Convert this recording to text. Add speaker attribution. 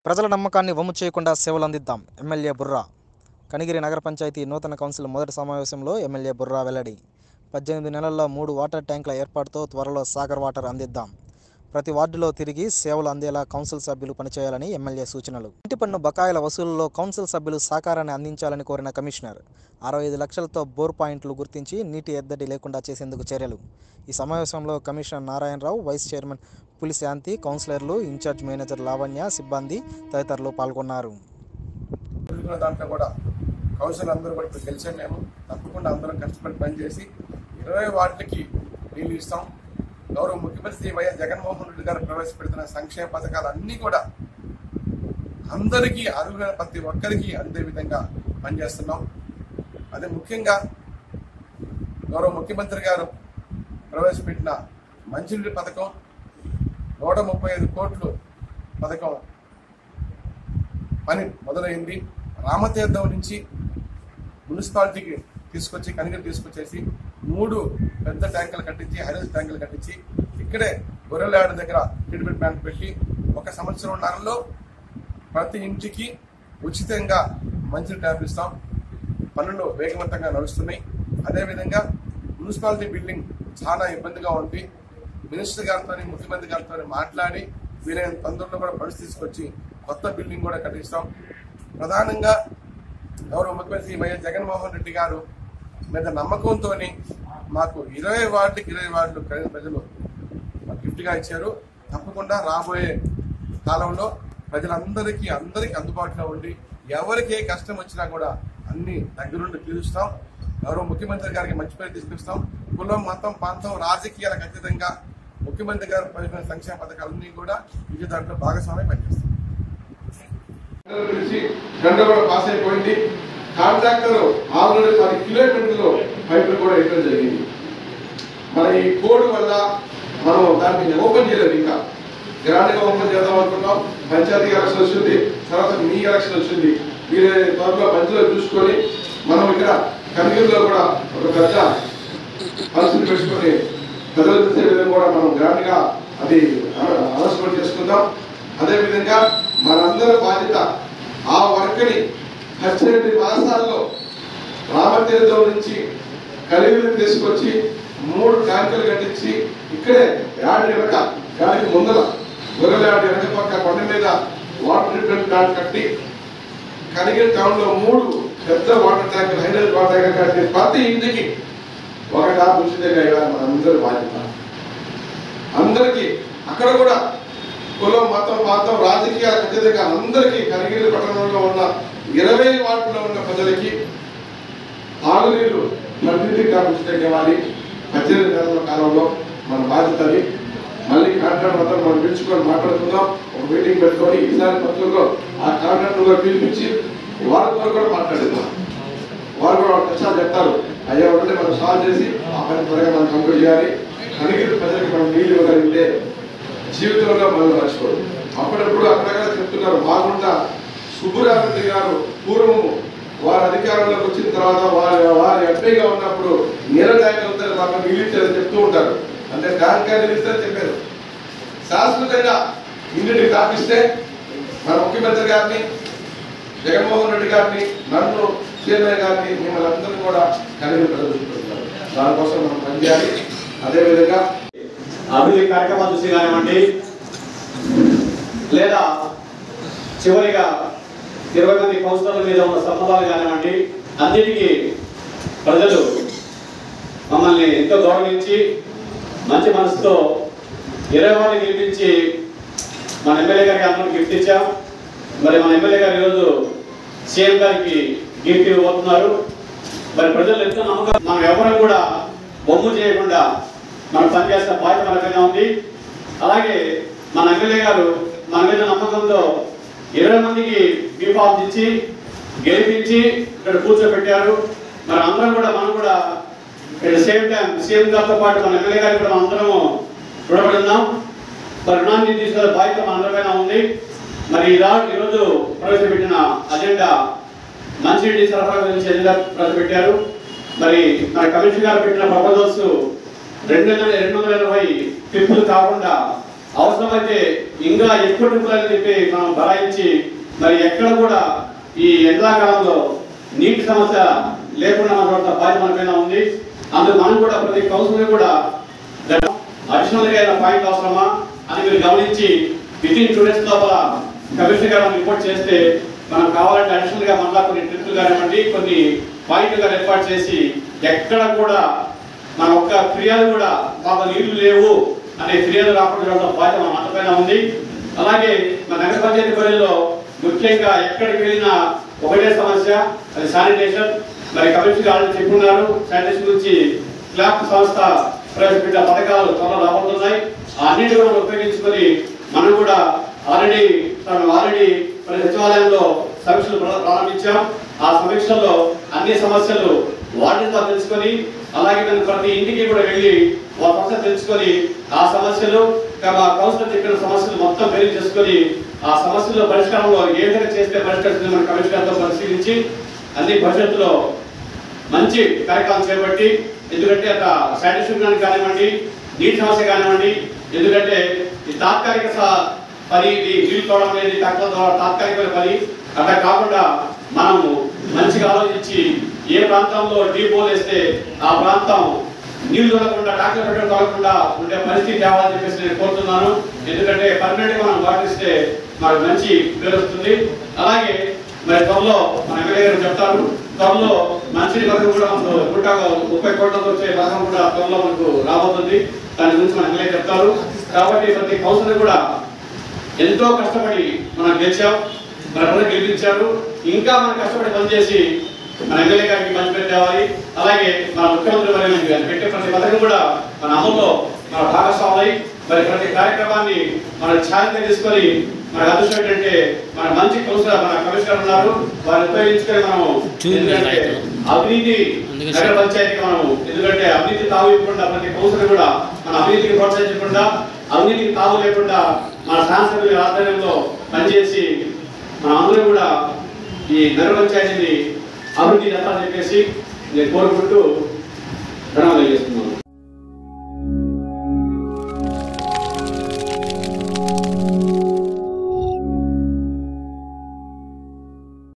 Speaker 1: ప్రజల నమ్మకాన్ని వమ్ము చేయకుండా సేవలు అందిద్దాం ఎమ్మెల్యే బుర్రా కనిగిరి నగర పంచాయతీ నూతన కౌన్సిల్ మొదటి సమావేశంలో ఎమ్మెల్యే బుర్రా వెల్లడి పద్దెనిమిది నెలల్లో మూడు వాటర్ ట్యాంకుల ఏర్పాటుతో త్వరలో సాగర్ వాటర్ అందిద్దాం ప్రతి వార్డులో తిరిగి సేవలు అందేలా కౌన్సిల్ సభ్యులు పనిచేయాలని ఎమ్మెల్యే సూచనలు ఇంటి పన్ను బకాయిల వసూలులో కౌన్సిల్ సభ్యులు సహకారాన్ని అందించాలని కోరిన కమిషనర్ అరవై ఐదు లక్షలతో బోర్ పాయింట్లు గుర్తించి నీటి ఎద్దడి లేకుండా చేసేందుకు చర్యలు ఈ సమావేశంలో commissioner Narayana Rao vice chairman Puli Shanti కౌన్సిలర్లు ఇన్ఛార్జ్ మేనేజర్ లావణ్య సిబ్బంది తదితరులు పాల్గొన్నారు
Speaker 2: జరుగుతున్న దాంట్లో కూడా కౌన్సిల్ అందరూ కూడా ఇప్పుడు గెలిచాం మేము తప్పకుండా అందరం కష్టపడి పనిచేసి ఇరవై వార్డులకి నీళ్లు ఇస్తాం గౌరవ ముఖ్యమంత్రి శ్రీ వైఎస్ జగన్మోహన్ రెడ్డి గారు ప్రవేశపెడుతున్న సంక్షేమ పథకాలు అన్నీ కూడా అందరికీ అర్హులైన ప్రతి ఒక్కరికి అందే విధంగా పనిచేస్తున్నాం అదే ముఖ్యంగా గౌరవ ముఖ్యమంత్రి గారు ప్రవేశపెట్టిన మంచినీటి పథకం నూట ముప్పై ఐదు కోట్లు పథకం పని మొదలైంది రామతీర్థం నుంచి మున్సిపాలిటీకి తీసుకొచ్చి కనిగిరి తీసుకొచ్చేసి మూడు పెద్ద ట్యాంకులు కట్టించి హైరేజ్ ట్యాంకులు కట్టించి ఇక్కడే గొర్రెలాడ దగ్గర ట్రీట్మెంట్ ప్లాంట్ పెట్టి ఒక సంవత్సరంన్నరలో ప్రతి ఇంటికి ఉచితంగా మంచి ట్యాప్ ఇస్తాం పనులు వేగవంతంగా నడుస్తున్నాయి అదేవిధంగా మున్సిపాలిటీ బిల్డింగ్ చాలా ఇబ్బందిగా ఉంది మినిస్టర్ గారితో ముఖ్యమంత్రి గారితో మాట్లాడి వీలైన తొందరలో కూడా ఫండ్స్ తీసుకొచ్చి కొత్త బిల్డింగ్ కూడా కట్టిస్తాం ప్రధానంగా గౌరవ ముఖ్యమంత్రి వైఎస్ జగన్మోహన్ రెడ్డి గారు మీద నమ్మకంతో మాకు ఇరవై వార్డుకి ఇరవై వార్డులు కలిగిన ప్రజలు మాకు గిఫ్ట్గా ఇచ్చారు తప్పకుండా రాబోయే కాలంలో ప్రజలందరికీ అందరికీ అందుబాటులో ఉండి ఎవరికి ఏ కష్టం వచ్చినా కూడా అన్ని దగ్గరుండి తీరుస్తాం గౌరవ ముఖ్యమంత్రి గారికి మంచి పేరు తీసుకొస్తాం కులం మతం ప్రాంతం రాజకీయాలకు అతీతంగా ముఖ్యమంత్రి గారు ప్రవేశించిన సంక్షేమ పథకాలన్నీ కూడా విజయ దాంట్లో భాగస్వామ్యం పనిచేస్తాం గురించి టెండర్ కూడా పాస్ అయిపోయింది కాంట్రాక్టర్ ఆల్రెడీ పది కిలోమీటర్లు పైపులు కూడా వేయడం జరిగింది మన ఈ కోడ్ వల్ల మనం దాన్ని ఓపెన్ చేయలేదు ఇంకా గ్రాండ్గా ఓపెన్ చేద్దాం అనుకున్నాం పంచాయతీ ఎలక్షన్ వచ్చింది తర్వాత మీ ఎలక్షన్ వచ్చింది మీరు త్వరలో మధ్యలో చూసుకొని మనం ఇక్కడ కనిగిరిలో కూడా ఒక పెద్ద పరిస్థితి పెట్టుకొని ప్రజలు చూసే విధంగా కూడా మనం గ్రాండ్గా అది అనౌన్స్మెంట్ చేసుకుందాం అదేవిధంగా మనందరి బాధ్యత ఆ వర్క్ని పద్దెనిమిది మాసాల్లో రామతీర్థం నుంచి కలిగిరి తీసుకొచ్చి మూడు ట్యాంకులు కట్టించి ఇక్కడే యాడ్ వెనక యాడికి ముందల గొర్రెల యాడ్ వెనక పక్క కొండ మీద వాటర్ ట్రీట్మెంట్ ప్లాంట్ కట్టి కలిగిరి టౌన్ లో మూడు పెద్ద వాటర్ ట్యాంకులు హైడ్రేట్ వాటర్ ట్యాంకులు కట్టి ప్రతి ఇంటికి ఒక టాప్ ఉచితంగా ఇవ్వాలి మనందరి బాధ్యత అందరికీ అక్కడ కూడా కులం మతం ప్రాంతం రాజకీయాలకు అత్యధిక అందరికీ కనిగిరి పట్టణంలో ఉన్న ఇరవై వార్డులో ఉన్న ప్రజలకి తాగునీరు ప్రతినిధికి టాప్ ఉచితంగా ఇవ్వాలి పద్దెనిమిది నెలల కాలంలో మన బాధ్యత అది మళ్ళీ కాంట్రాక్ట్ మొత్తం మనం పిలుచుకొని మాట్లాడుకుందాం ఒక మీటింగ్ పెట్టుకొని ఈసారి పత్రికలో ఆ కాంట్రాక్ట్ కూడా పిలిపించి వాళ్ళతో కూడా మాట్లాడుకుందాం వారు కూడా వాళ్ళ కష్టాలు చెప్తారు అయ్యా ఒకటి మనం సాల్వ్ చేసి ఆ పని త్వరగా మనం కంప్లీట్ చేయాలి కనిగిరి ప్రజలకు మనం నీళ్ళు ఇవ్వగలిగితే జీవితంలో మనం మర్చిపోదు అప్పుడప్పుడు అక్కడక్కడ చెప్తున్నారు బాగుండా సుబ్బురారెడ్డి గారు పూర్వము వారి అధికారంలోకి వచ్చిన తర్వాత వారి వారి ఎంపీగా ఉన్నప్పుడు నీళ్ళ ట్యాంకర్ వస్తే మాకు నీళ్ళు ఇచ్చారని చెప్తూ ఉంటారు అంటే ట్యాంకర్ నీళ్ళు ఇస్తారని చెప్పారు శాశ్వతంగా ఇంటికి తాపిస్తే మన ముఖ్యమంత్రి గారిని జగన్మోహన్ రెడ్డి గారిని నన్ను చైర్మన్ గారిని మిమ్మల్ని అందరినీ కూడా కలిగి ప్రదర్శిస్తున్నారు దానికోసం మనం పనిచేయాలి అదేవిధంగా
Speaker 3: అభివృద్ధి కార్యక్రమాలు చూసి కానివ్వండి లేదా చివరిగా ఇరవై మంది కౌన్సిలర్ల మీద ఉన్న సంబంధాలు కానివ్వండి అన్నిటికీ ప్రజలు మమ్మల్ని ఎంతో గౌరవించి మంచి మనసుతో ఇరవై వారిని గెలిపించి మన ఎమ్మెల్యే గారికి అందరం గిఫ్ట్ ఇచ్చాం మరి మన ఎమ్మెల్యే గారు ఈరోజు సీఎం గారికి గిఫ్ట్ ఇవ్వబోతున్నారు మరి ప్రజలు ఎంతో నమ్మకం మనం ఎవరు కూడా బొమ్ము చేయకుండా మనం పనిచేసిన బాధ్యత మన మీద ఉంది అలాగే మన ఎమ్మెల్యే గారు మన మీద నమ్మకంతో ఇరవై మందికి బీఫామ్ ఇచ్చి గెలిపించి ఇక్కడ కూర్చోబెట్టారు మరి అందరం కూడా మనం కూడా ఎట్ సేమ్ టైం సీఎం గారితో పాటు మన ఎమ్మెల్యే గారికి కూడా మనం అందరము రుణపడి ఉన్నాం మరి రుణాన్ని తీసుకునే బాధ్యత మన అందరిపైన ఉంది మరి ఈ రా- ఈరోజు ప్రవేశపెట్టిన అజెండా మంచినీటి సరఫరా గురించి ఎజెండా ప్రవేశపెట్టారు మరి మన కమిషన్ గారు పెట్టిన ప్రపోజల్స్ రెండు వందల రెండు వందల ఇరవై ట్రిప్పులు కాకుండా అవసరమైతే ఇంకా ఎక్కువ ట్రిప్పులని చెప్పి మనం భరాయించి మరి ఎక్కడ కూడా ఈ ఎండాకాలంలో నీటి సమస్య లేకుండా మన బాధ్యత మన పైన ఉంది అందుకు మనం కూడా ప్రతి కౌన్సిలర్ కూడా అడిషనల్ గా ఏదైనా పాయింట్ అవసరమా అని మీరు గమనించి విత్ ఇన్ టూ డేస్ లోపల కమిషనర్ గారు మనకి రిపోర్ట్ చేస్తే మనం కావాలంటే అడిషనల్ గా మళ్ళా కొన్ని ట్రిప్లు కానివ్వండి కొన్ని పాయింట్లు గారు ఏర్పాటు చేసి ఎక్కడ కూడా మన ఒక్క ఫిర్యాదు కూడా మాకు నీళ్లు లేవు అనే ఫిర్యాదు రాకుండా చూడడం బాధ్యత మన అంతపైన ఉంది అలాగే మన నగర పంచాయతీ పరిధిలో ముఖ్యంగా ఎక్కడికి వెళ్ళినా ఒకటే సమస్య అది శానిటేషన్ మరి కమిషనర్ గారు చెప్పున్నారు శానిటేషన్ గురించి క్లాప్ సంస్థ ప్రవేశపెట్టిన పథకాలు త్వరలో రాబోతున్నాయి ఆ అన్నిటి కూడా ఉపయోగించుకొని మనం కూడా ఆల్రెడీ ఆల్రెడీ మన సచివాలయంలో సమీక్షలు ప్రా- ప్రారంభించాం ఆ సమీక్షల్లో అన్ని సమస్యలు వాటితో తెలుసుకొని అలాగే మనం ప్రతి ఇంటికి కూడా వెళ్ళి వాళ్ళ సమస్య తెలుసుకొని ఆ సమస్యలు ఇంకా మా కౌన్సిలర్ చెప్పిన సమస్యలు మొత్తం బేరీ చేసుకొని ఆ సమస్యల పరిష్కారంలో ఏ విధంగా చేస్తే పరిష్కరిస్తుంది మన కమిషనర్ గారితో పరిశీలించి అన్ని భవిష్యత్తులో మంచి కార్యక్రమం చేపట్టి ఎందుకంటే అక్కడ సాటిస్ఫాక్షన్ కానివ్వండి నీటి సమస్య కానివ్వండి ఎందుకంటే ఈ తాత్కాలిక స- పని ఇది నీళ్ళు తోవడం అనేది తక్కువ ద్వారా తాత్కాలికమైన పని అట్లా కాకుండా మనము మంచిగా ఆలోచించి ఏ ప్రాంతంలో డీప్ హోల్ వేస్తే ఆ ప్రాంతం నీళ్లు తొలగకుండా టాక్టర్ పెట్టడం తొలగకుండా ఉండే పరిస్థితి తేవాలని చెప్పేసి నేను కోరుతున్నాను ఎందుకంటే పర్మనెంట్ మనం పాటిస్తే మనకు మంచి పేరు వస్తుంది అలాగే మరి త్వరలో మన ఎమ్మెల్యే గారు చెప్తారు త్వరలో మంచి పథకం కూడా మనకు నూట ముప్పై కోట్లతో వచ్చే పథకం కూడా త్వరలో మనకు రాబోతుంది దాని గురించి మన ఎమ్మెల్యే చెప్తారు కాబట్టి ప్రతి కౌన్సిలర్ కూడా ఎంతో కష్టపడి మనం గెలిచాం మన ప్రజలు గెలిపించారు ఇంకా మనం కష్టపడి పనిచేసి మన ఎమ్మెల్యే గారికి మంచి పేరు తేవాలి అలాగే మన ముఖ్యమంత్రి వర్యులు గారు పెట్టే ప్రతి పథకం కూడా మన అమల్లో మన భాగస్వాములై మరి ప్రతి కార్యక్రమాన్ని మన ఛాలెంజ్ తీసుకొని మన అదృష్టం ఏంటంటే మన మంచి కౌన్సిలర్ మన కమిషనర్ ఉన్నారు వారిని ఉపయోగించుకొని మనం ఎందుకంటే అవినీతి నగర పంచాయతీకి మనం ఎందుకంటే అవినీతి తావు ఇవ్వకుండా ప్రతి కౌన్సిలర్ కూడా మన అవినీతికి ప్రోత్సహించకుండా అవినీతికి తావు లేకుండా మన శాసనసభ్యుల ఆధ్వర్యంలో పనిచేసి మన అందరూ కూడా ఈ నగర పంచాయతీని అభివృద్ధి చేస్తారని చెప్పేసి నేను కోరుకుంటూ ప్రణాళిక చేస్తున్నాను